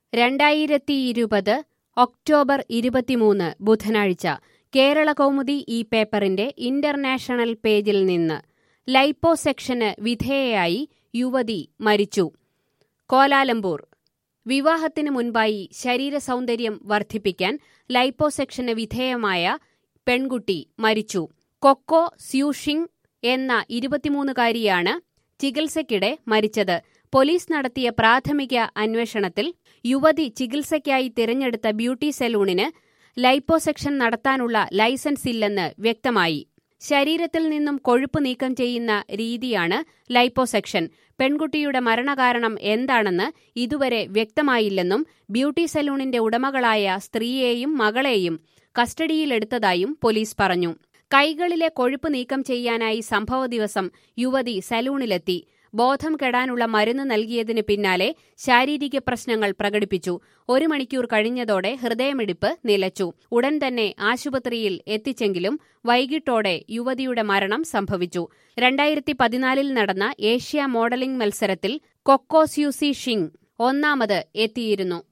രണ്ടായിരത്തി ഇരുപത് ഒക്ടോബർ ഇരുപത്തിമൂന്ന് ബുധനാഴ്ച കേരള കൗമുദി ഈ പേപ്പറിന്റെ ഇന്റർനാഷണൽ പേജിൽ നിന്ന് ലൈപ്പോസെക്ഷന് വിധേയയായി യുവതി മരിച്ചു കോലാലംപൂർ വിവാഹത്തിന് മുൻപായി ശരീര സൗന്ദര്യം വർദ്ധിപ്പിക്കാൻ ലൈപ്പോസെക്ഷന് വിധേയമായ പെൺകുട്ടി മരിച്ചു കൊക്കോ സ്യൂഷിംഗ് എന്ന ഇരുപത്തിമൂന്നുകാരിയാണ് ചികിത്സയ്ക്കിടെ മരിച്ചത് പോലീസ് നടത്തിയ പ്രാഥമിക അന്വേഷണത്തിൽ യുവതി ചികിത്സയ്ക്കായി തിരഞ്ഞെടുത്ത ബ്യൂട്ടി സലൂണിന് ലൈപ്പോസെക്ഷൻ നടത്താനുള്ള ലൈസൻസ് ഇല്ലെന്ന് വ്യക്തമായി ശരീരത്തിൽ നിന്നും കൊഴുപ്പ് നീക്കം ചെയ്യുന്ന രീതിയാണ് ലൈപ്പോസെക്ഷൻ പെൺകുട്ടിയുടെ മരണകാരണം എന്താണെന്ന് ഇതുവരെ വ്യക്തമായില്ലെന്നും ബ്യൂട്ടി സലൂണിന്റെ ഉടമകളായ സ്ത്രീയെയും മകളെയും കസ്റ്റഡിയിലെടുത്തതായും പോലീസ് പറഞ്ഞു കൈകളിലെ കൊഴുപ്പ് നീക്കം ചെയ്യാനായി സംഭവ ദിവസം യുവതി സലൂണിലെത്തി ബോധം കെടാനുള്ള മരുന്ന് നൽകിയതിന് പിന്നാലെ ശാരീരിക പ്രശ്നങ്ങൾ പ്രകടിപ്പിച്ചു ഒരു മണിക്കൂർ കഴിഞ്ഞതോടെ ഹൃദയമിടിപ്പ് നിലച്ചു ഉടൻ തന്നെ ആശുപത്രിയിൽ എത്തിച്ചെങ്കിലും വൈകിട്ടോടെ യുവതിയുടെ മരണം സംഭവിച്ചു രണ്ടായിരത്തി പതിനാലിൽ നടന്ന ഏഷ്യ മോഡലിംഗ് മത്സരത്തിൽ കൊക്കോസ്യൂസി ഷിങ് ഒന്നാമത് എത്തിയിരുന്നു